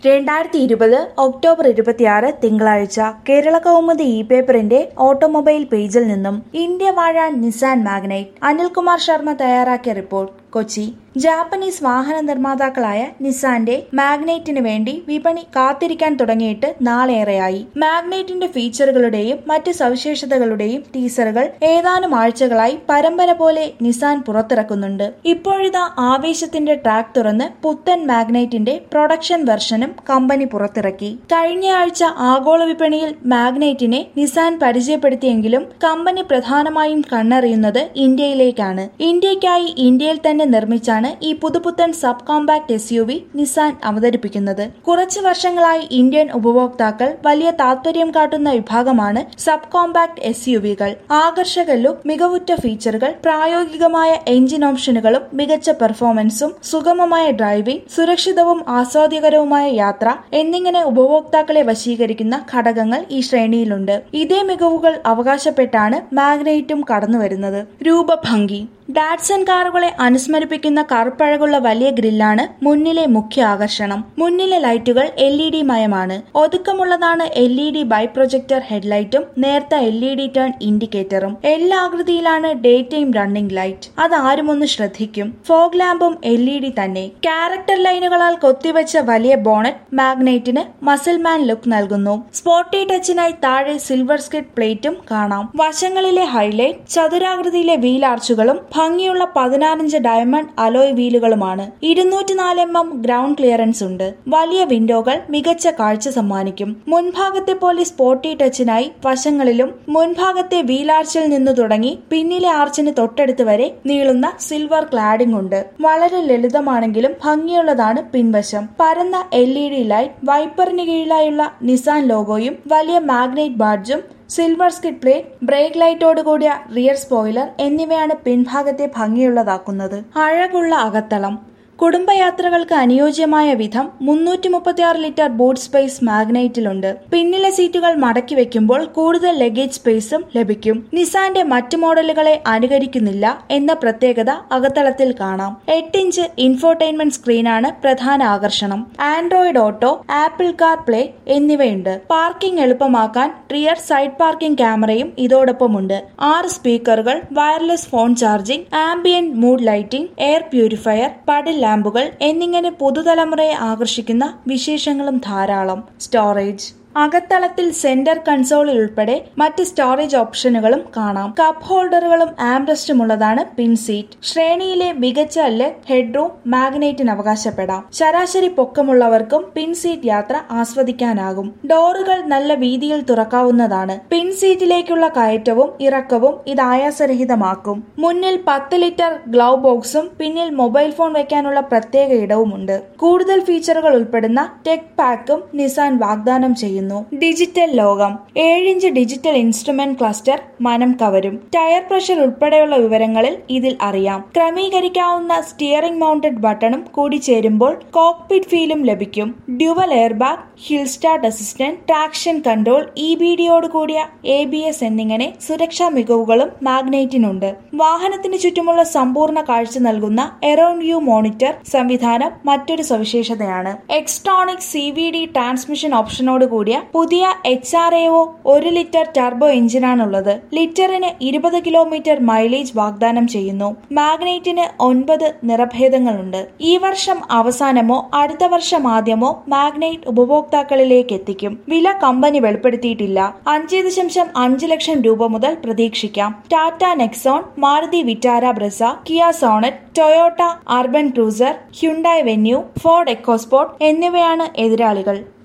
രണ്ടായിരത്തി ഇരുപത് ഒക്ടോബർ ഇരുപത്തിയാറ് തിങ്കളാഴ്ച കേരള കൗമുദി ഇ പേപ്പറിന്റെ ഓട്ടോമൊബൈൽ പേജിൽ നിന്നും ഇന്ത്യ വാഴാൻ നിസാൻ മാഗ്നൈറ്റ് അനിൽകുമാർ ശർമ്മ തയ്യാറാക്കിയ റിപ്പോർട്ട് കൊച്ചി ജാപ്പനീസ് വാഹന നിർമ്മാതാക്കളായ നിസാന്റെ മാഗ്നൈറ്റിന് വേണ്ടി വിപണി കാത്തിരിക്കാൻ തുടങ്ങിയിട്ട് നാളേറെയായി മാഗ്നൈറ്റിന്റെ ഫീച്ചറുകളുടെയും മറ്റ് സവിശേഷതകളുടെയും ടീസറുകൾ ഏതാനും ആഴ്ചകളായി പരമ്പര പോലെ നിസാൻ പുറത്തിറക്കുന്നുണ്ട് ഇപ്പോഴിതാ ആവേശത്തിന്റെ ട്രാക്ക് തുറന്ന് പുത്തൻ മാഗ്നൈറ്റിന്റെ പ്രൊഡക്ഷൻ വെർഷനും കമ്പനി പുറത്തിറക്കി കഴിഞ്ഞയാഴ്ച ആഗോള വിപണിയിൽ മാഗ്നൈറ്റിനെ നിസാൻ പരിചയപ്പെടുത്തിയെങ്കിലും കമ്പനി പ്രധാനമായും കണ്ണറിയുന്നത് ഇന്ത്യയിലേക്കാണ് ഇന്ത്യയ്ക്കായി ഇന്ത്യയിൽ തന്നെ നിർമ്മിച്ചാണ് ഈ പുതുപുത്തൻ sub compact S U V Nissan അവതരിപ്പിക്കുന്നത് കുറച്ചു വർഷങ്ങളായി ഇന്ത്യൻ ഉപഭോക്താക്കൾ വലിയ താൽപര്യം കാട്ടുന്ന വിഭാഗമാണ് സബ് കോമ്പാക്ട് എസ് യു വികൾ ആകർഷക ലുക്ക് മികവുറ്റ ഫീച്ചറുകൾ പ്രായോഗികമായ എഞ്ചിൻ ഓപ്ഷനുകളും മികച്ച പെർഫോമൻസും സുഗമമായ ഡ്രൈവിംഗ് സുരക്ഷിതവും ആസ്വാദ്യകരവുമായ യാത്ര എന്നിങ്ങനെ ഉപഭോക്താക്കളെ വശീകരിക്കുന്ന ഘടകങ്ങൾ ഈ ശ്രേണിയിലുണ്ട് ഇതേ മികവുകൾ അവകാശപ്പെട്ടാണ് മാഗ്നൈറ്റും കടന്നുവരുന്നത് രൂപഭംഗി ഡാറ്റ്സൺ കാറുകളെ അനുസ്മരിപ്പിക്കുന്ന കറുപ്പഴകുള്ള വലിയ ഗ്രില്ലാണ് മുന്നിലെ മുഖ്യ ആകർഷണം മുന്നിലെ ലൈറ്റുകൾ എൽ ഇ ഡി മയമാണ് ഒതുക്കമുള്ളതാണ് L E D bi projector ഹെഡ്ലൈറ്റും നേർത്ത എൽ ഇ ഡി ടേൺ ഇൻഡിക്കേറ്ററും എല്ലാ ആകൃതിയിലാണ് ഡേ ടൈം റണ്ണിംഗ് ലൈറ്റ് അത് ആരുമൊന്ന് ശ്രദ്ധിക്കും ഫോഗ് ലാമ്പും എൽ ഇ ഡി തന്നെ ക്യാരക്ടർ ലൈനുകളാൽ കൊത്തിവെച്ച വലിയ ബോണറ്റ് മാഗ്നൈറ്റിന് മസിൽമാൻ ലുക്ക് നൽകുന്നു സ്പോർട്ടി ടച്ചിനായി താഴെ സിൽവർ സ്കിഡ് പ്ലേറ്റും കാണാം വശങ്ങളിലെ ഹൈലൈറ്റ് ചതുരാകൃതിയിലെ വീൽ ആർച്ചുകളും ഭംഗിയുള്ള പതിനാറിഞ്ച് ഡയമണ്ട് അലോയ് വീലുകളുമാണ് ഇരുന്നൂറ്റിനാല് എം എം ഗ്രൗണ്ട് ക്ലിയറൻസ് ഉണ്ട് വലിയ വിൻഡോകൾ മികച്ച കാഴ്ച സമ്മാനിക്കും മുൻഭാഗത്തെ പോലെ സ്പോർട്ടി ടച്ചിനായി വശങ്ങളിലും മുൻഭാഗത്തെ വീൽ ആർച്ചിൽ നിന്ന് തുടങ്ങി പിന്നിലെ ആർച്ചിന് തൊട്ടടുത്ത് വരെ നീളുന്ന സിൽവർ ക്ലാഡിംഗ് ഉണ്ട് വളരെ ലളിതമാണെങ്കിലും ഭംഗിയുള്ളതാണ് പിൻവശം പരന്ന എൽ ഇ ഡി ലൈറ്റ് വൈപ്പറിന് കീഴിലായുള്ള നിസാൻ ലോഗോയും വലിയ മാഗ്നൈറ്റ് ബാഡ്ജും സിൽവർ സ്കിഡ് പ്ലേറ്റ് ബ്രേക്ക് ലൈറ്റോട് കൂടിയ റിയർ സ്പോയിലർ എന്നിവയാണ് പിൻഭാഗത്തെ ഭംഗിയുള്ളതാക്കുന്നത് അഴകുള്ള അകത്തളം കുടുംബയാത്രകൾക്ക് അനുയോജ്യമായ വിധം മുന്നൂറ്റി മുപ്പത്തിയാറ് ലിറ്റർ ബൂട്ട് സ്പേസ് മാഗ്നൈറ്റിലുണ്ട് പിന്നിലെ സീറ്റുകൾ മടക്കി വെക്കുമ്പോൾ കൂടുതൽ ലഗേജ് സ്പേസും ലഭിക്കും നിസാന്റെ മറ്റു മോഡലുകളെ അനുകരിക്കുന്നില്ല എന്ന പ്രത്യേകത അകത്തളത്തിൽ കാണാം എട്ട് ഇഞ്ച് ഇൻഫോർടൈൻമെന്റ് സ്ക്രീനാണ് പ്രധാന ആകർഷണം Android auto Apple car play എന്നിവയുണ്ട് പാർക്കിംഗ് എളുപ്പമാക്കാൻ റിയർ സൈഡ് പാർക്കിംഗ് ക്യാമറയും ഇതോടൊപ്പമുണ്ട് ആറ് സ്പീക്കറുകൾ wireless phone charging ambient mood lighting air purifier puddle ലാമ്പുകൾ എന്നിങ്ങനെ പുതുതലമുറയെ ആകർഷിക്കുന്ന വിശേഷങ്ങളും ധാരാളം സ്റ്റോറേജ് അകത്തളത്തിൽ സെന്റർ കൺസോളിൽ ഉൾപ്പെടെ മറ്റ് സ്റ്റോറേജ് ഓപ്ഷനുകളും കാണാം കപ്പ് ഹോൾഡറുകളും ആംബ്രസ്റ്റും ഉള്ളതാണ് പിൻ സീറ്റ് ശ്രേണിയിലെ മികച്ച ലെഗ് ഹെഡ്റൂം മാഗ്നൈറ്റിന് അവകാശപ്പെടാം ശരാശരി പൊക്കമുള്ളവർക്കും പിൻ സീറ്റ് യാത്ര ആസ്വദിക്കാനാകും ഡോറുകൾ നല്ല വീതിയിൽ തുറക്കാവുന്നതാണ് പിൻ സീറ്റിലേക്കുള്ള കയറ്റവും ഇറക്കവും ഇത് ആയാസരഹിതമാക്കും മുന്നിൽ പത്ത് ലിറ്റർ ഗ്ലൗ ബോക്സും പിന്നിൽ മൊബൈൽ ഫോൺ വെക്കാനുള്ള പ്രത്യേക ഇടവുമുണ്ട് കൂടുതൽ ഫീച്ചറുകൾ ഉൾപ്പെടുന്ന ടെക് പാക്കും നിസാൻ വാഗ്ദാനം ചെയ്യുന്നു ചെയ്യുന്നു ഡിജിറ്റൽ ലോകം ഏഴിഞ്ച് ഡിജിറ്റൽ ഇൻസ്ട്രുമെന്റ് ക്ലസ്റ്റർ മനം കവരും ടയർ പ്രഷർ ഉൾപ്പെടെയുള്ള വിവരങ്ങളിൽ ഇതിൽ അറിയാം ക്രമീകരിക്കാവുന്ന സ്റ്റിയറിംഗ് മൗണ്ടഡ് ബട്ടണും കൂടി ചേരുമ്പോൾ കോക്പിറ്റ് ഫീലും ലഭിക്കും dual air bag hill start assistant traction control E B ഡിയോട് കൂടിയ എ ബി എസ് എന്നിങ്ങനെ സുരക്ഷാ മികവുകളും മാഗ്നൈറ്റിനുണ്ട് വാഹനത്തിന് ചുറ്റുമുള്ള സമ്പൂർണ്ണ കാഴ്ച നൽകുന്ന എറൌണ്ട് വ്യൂ മോണിറ്റർ സംവിധാനം മറ്റൊരു സവിശേഷതയാണ് Xtronic C V D transmission ഓപ്ഷനോട് കൂടിയ പുതിയ എച്ച് ആർ എ ഒ ഒരു ലിറ്റർ ടർബോ എഞ്ചിനാണുള്ളത് ലിറ്ററിന് ഇരുപത് കിലോമീറ്റർ മൈലേജ് വാഗ്ദാനം ചെയ്യുന്നു മാഗ്നൈറ്റിന് ഒൻപത് നിറഭേദങ്ങളുണ്ട് ഈ വർഷം അവസാനമോ അടുത്ത വർഷം ആദ്യമോ മാഗ്നൈറ്റ് ഉപഭോക്താക്കളിലേക്ക് എത്തിക്കും വില കമ്പനി വെളിപ്പെടുത്തിയിട്ടില്ല അഞ്ച് ദശാംശം അഞ്ച് ലക്ഷം രൂപ മുതൽ പ്രതീക്ഷിക്കാം Tata Nexon Maruti Vitara Brezza Kia Sonet Toyota Urban Cruiser Hyundai Venue Ford EcoSport എന്നിവയാണ് എതിരാളികൾ